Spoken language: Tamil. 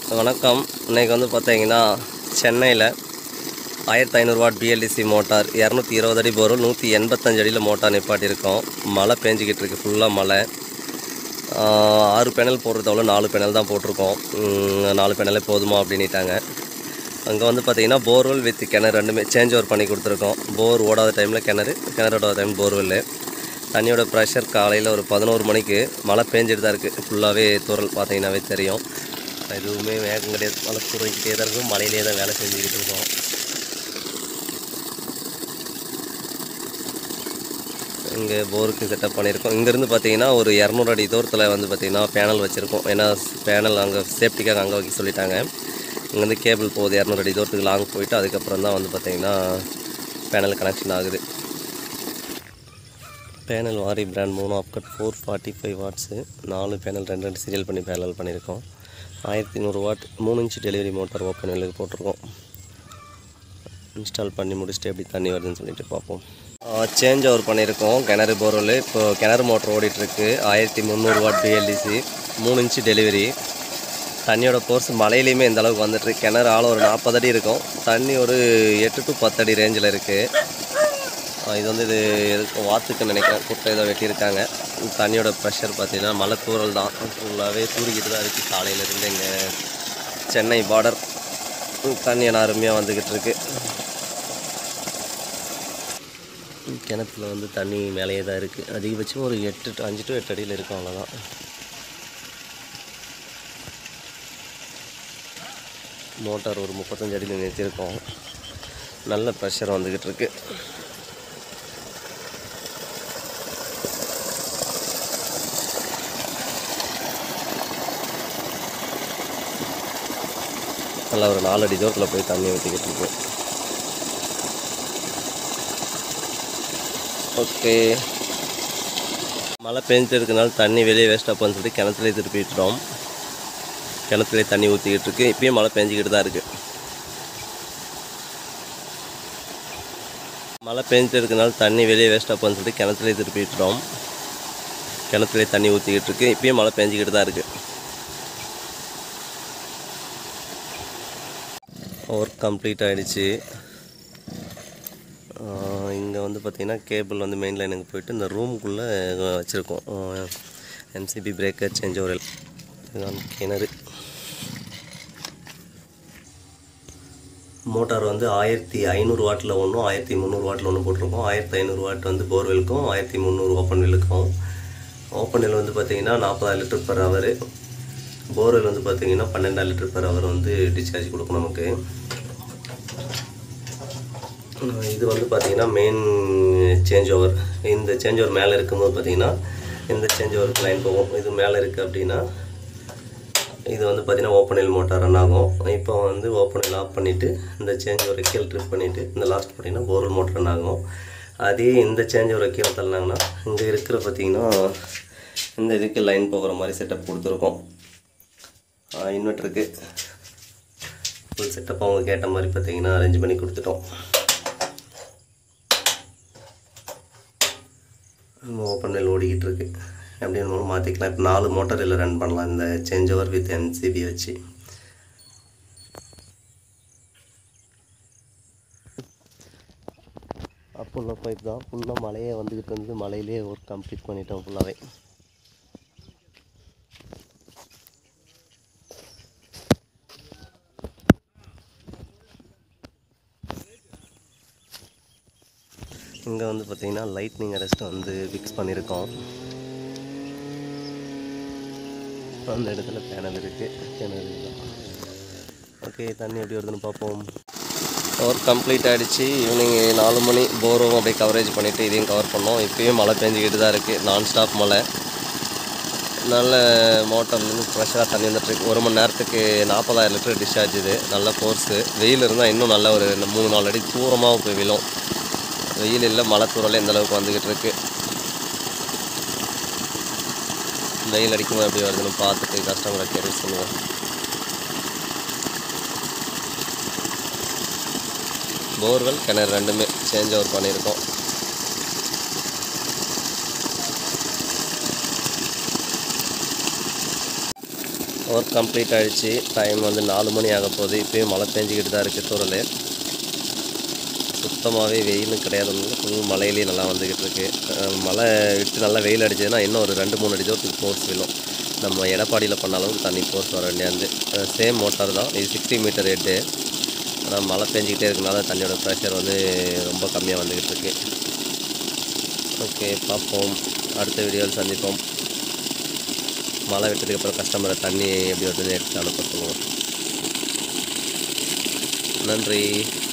வணக்கம் இன்னைக்கு வந்து பார்த்தீங்கன்னா சென்னையில் ஆயிரத்தி ஐநூறு வாட் பிஎல்டிசி மோட்டார் இரநூத்தி இருபது அடி போரும் நூற்றி எண்பத்தஞ்சு அடியில் மோட்டார் நிப்பாட்டியிருக்கோம் மழை பேஞ்சிக்கிட்டு இருக்கு ஃபுல்லாக மழை ஆஹ் ஆறு பேனல் போடுறதவளோ நாலு பேனல் தான் போட்டிருக்கோம் உம், நாலு பேனலே போதுமா அப்படின்ட்டாங்க அங்கே வந்து பார்த்தீங்கன்னா போர்வெல் வித் கிணறு ரெண்டுமே சேஞ்ச் ஓவர் பண்ணி கொடுத்துருக்கோம் போர் ஓடாத டைமில் கிணறு கிணறு ஓடாத டைம் போர்வெல்லு தண்ணியோட ப்ரெஷர் காலையில் ஒரு பதினோரு மணிக்கு மழை பேஞ்சிட்டு தான் இருக்குது ஃபுல்லாகவே தூரல் பார்த்தீங்கன்னாவே தெரியும் எதுவுமே வேகம் கிடையாது மழை தூரிக்கிட்டே தான் இருக்கும் மழையிலே தான் வேலை செஞ்சுக்கிட்டு இருக்கோம் இங்கே போருக்கு செட்டப் பண்ணியிருக்கோம் இங்கேருந்து பார்த்தீங்கன்னா ஒரு இரநூறு அடி தூரத்தில் வந்து பார்த்தீங்கன்னா பேனல் வச்சுருக்கோம் ஏன்னா பேனல் அங்கே சேஃப்டிக்காக அங்கே வைக்க சொல்லிட்டாங்க இங்கேருந்து கேபிள் போகுது இரநூறு அடி தூரத்துக்கு லாங் போயிட்டு அதுக்கப்புறம் தான் வந்து பார்த்தீங்கன்னா பேனல் கனெக்ஷன் ஆகுது பேனல் வாரி பிராண்ட் மூணு ஆப்கட் ஃபோர் ஃபார்ட்டி ஃபைவ் வாட்ஸு நாலு பேனல் ரெண்டு ரெண்டு சீரியல் பண்ணி பேனல் பண்ணியிருக்கோம் ஆயிரத்தி நூறு வாட் மூணு இன்ச் டெலிவரி மோட்டார் ஓப்பன் வெளியில் போட்டிருக்கோம் இன்ஸ்டால் பண்ணி முடிச்சுட்டு எப்படி தண்ணி வருதுன்னு சொல்லிட்டு பார்ப்போம் சேஞ்ச் ஓவர் பண்ணியிருக்கோம் கிணறு போர்வெல் இப்போ கிணறு மோட்டர் ஓடிட்டுருக்கு ஆயிரத்தி முந்நூறு வாட் பிஎல்டிசி மூணு இன்ச்சு டெலிவரி தண்ணியோட போர்ஸ் மழையிலையுமே இந்த அளவுக்கு வந்துட்டு கிணறு ஆழம் ஒரு நாற்பது அடி இருக்கும் தண்ணி ஒரு எட்டு டு பத்து அடி ரேஞ்சில் இருக்குது இது வந்து இது எதுக்கு வாத்துக்கு நினைக்கிறேன் குட்டை ஏதோ வெட்டியிருக்காங்க தண்ணியோட ப்ரெஷர் பார்த்தீங்கன்னா மழை தூறல் தான் ஃபுல்லாகவே தூரிக்கிட்டு தான் இருக்குது காலையிலேருந்து இங்கே சென்னை பார்டர் தண்ணி எல்லாம் அருமையாக வந்துக்கிட்டு இருக்கு கிணத்துல வந்து தண்ணி மேலேயே தான் இருக்குது அதிகபட்சம் ஒரு எட்டு to- அஞ்சு டு எட்டு அடியில் இருக்கும் அவ்வளோதான் மோட்டார் ஒரு முப்பத்தஞ்சு அடியில் நிறுத்தியிருக்கோம் நல்ல ப்ரெஷர் வந்துக்கிட்டு இருக்கு நல்லா ஒரு நாலு அடி தூரத்தில் போய் தண்ணி ஊற்றிக்கிட்டு இருக்கு ஓகே மழை பெஞ்சிட்டு இருக்கனால தண்ணி வெளியே வேஸ்ட்டாக போன்னு சொல்லிட்டு கிணத்துலேயே திருப்பி விட்டுட்டோம் கிணத்துலேயே தண்ணி ஊற்றிக்கிட்டு இருக்கு இப்பயும் மழை பெஞ்சிக்கிட்டு தான் இருக்குது மழை பெஞ்சிட்டு இருக்கனால தண்ணி வெளியே வேஸ்ட்டாக போன்னு சொல்லிட்டு கிணத்துலேயே திருப்பி விட்டுட்டோம் கிணத்துலேயே தண்ணி ஊற்றிக்கிட்டு இருக்கு இப்பயும் மழை பெஞ்சிக்கிட்டு தான் இருக்குது ஒர்க் கம்ப்ளீட் ஆகிடுச்சு இங்கே வந்து பார்த்திங்கன்னா கேபிள் வந்து மெயின் லைனுக்கு போயிட்டு இந்த ரூமுக்குள்ளே வச்சுருக்கோம் எம்சிபி பிரேக்கர் சேஞ்ச் ஓவர் இதுதான் கிணறு மோட்டார் வந்து ஆயிரத்தி ஐநூறு வாட்டில் ஒன்றும் ஆயிரத்தி முந்நூறு வாட்டில் ஒன்று போட்டிருக்கோம் ஆயிரத்தி ஐநூறு வாட் வந்து போர்வெல்க்கும் ஆயிரத்தி முந்நூறு ஓப்பன் வெல்லுக்கும் ஓப்பன் வெல் வந்து பார்த்திங்கன்னா நாற்பதாயிரம் லிட்டர் பர் ஹவர் போர்வெல் வந்து பார்த்திங்கன்னா பன்னெண்டாயிரம் லிட்டர் பர் ஹவர் வந்து டிஸ்சார்ஜ் கொடுக்கும் நமக்கு அஹ் இது வந்து பார்த்திங்கன்னா மெயின் சேஞ்ச் ஓவர் இந்த சேஞ்ச் ஓவர் மேலே இருக்கும்போது பார்த்திங்கன்னா இந்த சேஞ்ச் ஓவருக்கு லைன் போகும் இது மேலே இருக்குது அப்படின்னா இது வந்து பார்த்திங்கன்னா ஓப்பனில் மோட்டார் ரன் ஆகும் இப்போ வந்து ஓப்பனில் ஆஃப் பண்ணிவிட்டு இந்த சேஞ்ச் ஓவரை கீழே ட்ரிப் பண்ணிவிட்டு இந்த லாஸ்ட் பார்த்திங்கன்னா போர்வெல் மோட்டர் ரன் ஆகும் அதே இந்த சேஞ்ச் ஓவரை கீழே தள்ளினாங்கன்னா இங்கே இருக்கிற பார்த்திங்கன்னா இந்த இதுக்கு லைன் போகிற மாதிரி செட்டப் கொடுத்துருக்கோம் இன்வெர்ட்டருக்கு ஃபுல் செட்டப் அவங்க கேட்ட மாதிரி பார்த்தீங்கன்னா அரேஞ்ச் பண்ணி கொடுத்துட்டோம் ஓப்பன் நெல் ஓடிக்கிட்டு இருக்கு அப்படின்னு மூலம் மாற்றிக்கலாம் இப்போ நாலு மோட்டார் இதில் ரன் பண்ணலாம் இந்த சேஞ்ச் ஓவர் வித் என்சிபி வச்சு அப்போல்லாம் பைப் தான் ஃபுல்லாக மழையே வந்துக்கிட்டு இருந்து மழையிலே ஒர்க் கம்ப்ளீட் பண்ணிட்டோம் ஃபுல்லாகவே இங்கே வந்து பார்த்தீங்கன்னா லைட்னிங் அரெஸ்ட் வந்து ஃபிக்ஸ் பண்ணியிருக்கோம் அந்த இடத்துல பேனல் இருக்குது கிணறு ஓகே தண்ணி எப்படி வருதுன்னு பார்ப்போம் ஒர்க் கம்ப்ளீட் ஆகிடுச்சு ஈவினிங் நாலு மணி போரும் அப்படியே கவரேஜ் பண்ணிவிட்டு இதையும் கவர் பண்ணோம் இப்பயும் மழை பெஞ்சிக்கிட்டு தான் இருக்குது நான் ஸ்டாப் மழை நல்ல மோட்டர்லேருந்து ஃப்ரெஷ்ஷாக தண்ணி வந்துட்டுருக்கு ஒரு மணி நேரத்துக்கு நாற்பதாயிரம் லிட்டர் டிஸ்சார்ஜ் இது நல்ல ஃபோர்ஸு வெயில் இருந்தால் இன்னும் நல்ல ஒரு ரெண்டு மூணு நாலு அடி தூரமாக போய் விழும் வெயில் இல்லை மழை தூரல் எந்த அளவுக்கு வந்துக்கிட்டு இருக்கு வெயில் அடிக்கும்போது எப்படி வருதுன்னு பார்த்துட்டு கஸ்டமரை கேட்டு சொல்லுவோம் போர்வெல் கிணறு ரெண்டுமே சேஞ்ச் ஓவர் பண்ணியிருக்கோம் ஒர்க் கம்ப்ளீட் ஆகிடுச்சு டைம் வந்து நாலு மணி ஆக போகுது இப்போயும் மழை பெஞ்சிக்கிட்டு தான் இருக்குது தூரல் சுத்தமாகவே வெயிலும் கிடையாது ஃபுல் மழையிலேயே நல்லா வந்துக்கிட்டு இருக்கு அஹ் மழை விட்டு நல்லா வெயில் அடிச்சதுன்னா இன்னும் ஒரு ரெண்டு மூணு அடி தூரத்துக்கு ஃபோர்ஸ் விழும் நம்ம எடப்பாடியில் பண்ண அளவுக்கு தண்ணி ஃபோர்ஸ் வர வேண்டியது சேம் மோட்டார் தான் இது சிக்ஸ்டி மீட்டர் ஹெட்டு ஆனால் மழை பெஞ்சிக்கிட்டே இருக்கனால தண்ணியோட ப்ரெஷர் வந்து ரொம்ப கம்மியாக வந்துக்கிட்டு இருக்கு ஓகே பார்ப்போம் அடுத்த வீடியோவில் சந்திப்போம் மழை விட்டதுக்கப்புறம் கஸ்டமரை தண்ணி எப்படி வருதுன்னு எடுத்து அனுப்ப சொல்லுவோம் நன்றி